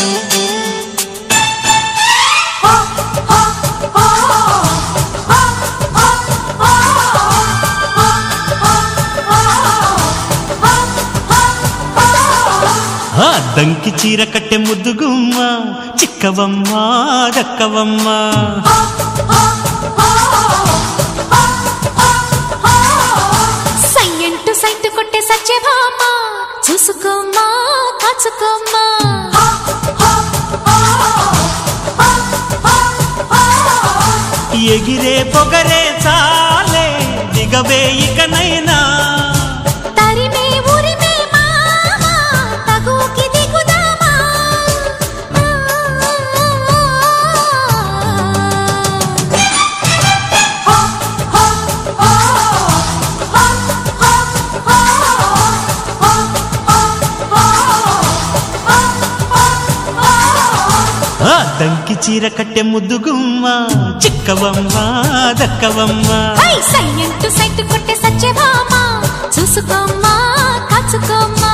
ఆ దంకి చీర కట్టె ముద్దుగుమ్మ చిక్కవమ్మ దక్కవమ్మ సయ్యంటు సైటు కొట్టే సత్యభామ చూసుకోమ్మా కాచుకోమ్మా ఎగిరే పొగరే చాలే దిగవే ఇకనైనా తరిమే ఉరిమే మామ తగుకి దిగుదామా ఆ దంకి చీర కట్టె ముద్దుగుమ్మ చిక్కవమ్మ దక్కవమ్మ హై సయ్యంటు సైటు కొట్టే సత్యభామ చూసుకోమ్మా కాచుకోమ్మా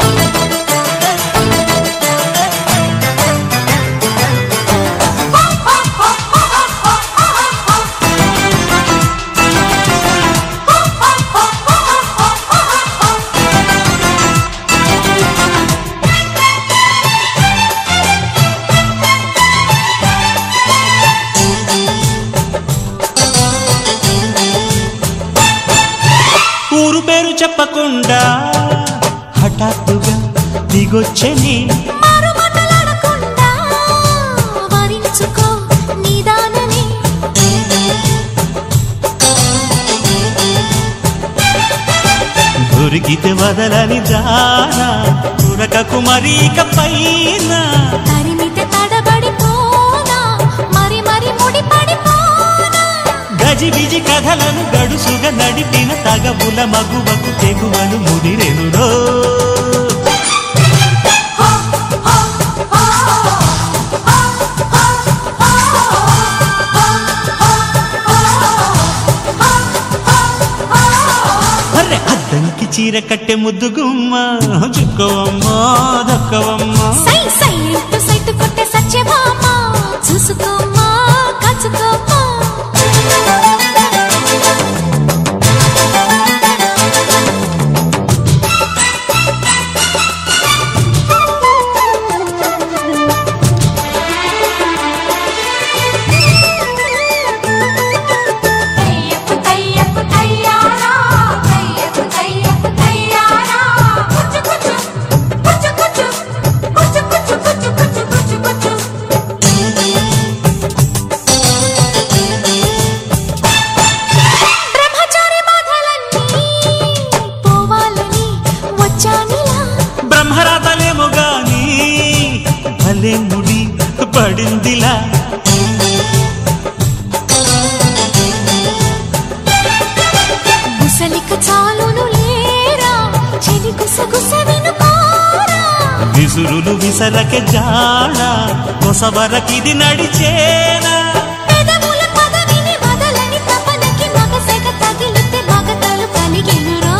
ఊరు పేరు చెప్పకుండా హఠాత్తుగా దిగొచ్చని మారు మాటలాడకుండా వరించుకో నిదానమే దొరికితే వదలని జానా తురకకు మరీక పైన తరిమితే తడబడిపోనా మరి మరి ముడిపడిపోనా గజిబిజి కథలను గడుసుగా నడిపిన తగబుల మగువకు తెగువను ముదిరెనురో అర్రె అద్దంకి చీర కట్టె ముద్దుగుమ్మ చుక్కవమ్మ దక్కవమ్మ సై సై అంటూ సైటు కొట్టే సత్యభామ చూసుకోమ్మా కాచుకోమ్మా తయ్యకు తయ్యకు తయ్యారా తయ్యకు తయ్యకు తయ్యారా కుచు కుచు కుచు కుచు కుచు కుచు కుచు కుచు కుచు కుచు బ్రహ్మచారి బాధలన్నీ పోవాలని వచ్చానిలా బ్రహ్మరాతలేమో గాని భలే ముడి పడిందిలా గుసలిక చాలును లేరా చెవి గుసగుస వినుకోరా విసురులు విసరకే జాడ కొసవరకిది నడిచేనా పెదవుల పదవిని వదలని తపనకి మగసెగ తగిలితే మగతలు కలిగెనురా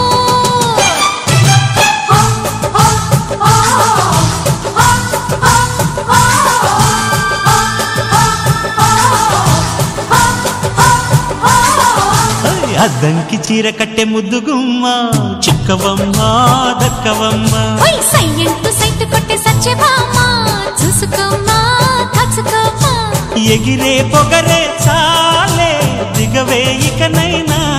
ఐ, అద్దంకి చీర కట్టె ముద్దుగుమ్మ చిక్కవమ్మ దక్కవమ్మ ఓయ్ సయ్యంటూ సైటు కొట్టే సత్యభామ చూసుకోమ్మా కాచుకోమ్మా ఎగిరే పొగరే చాలే దిగవే ఇకనైనా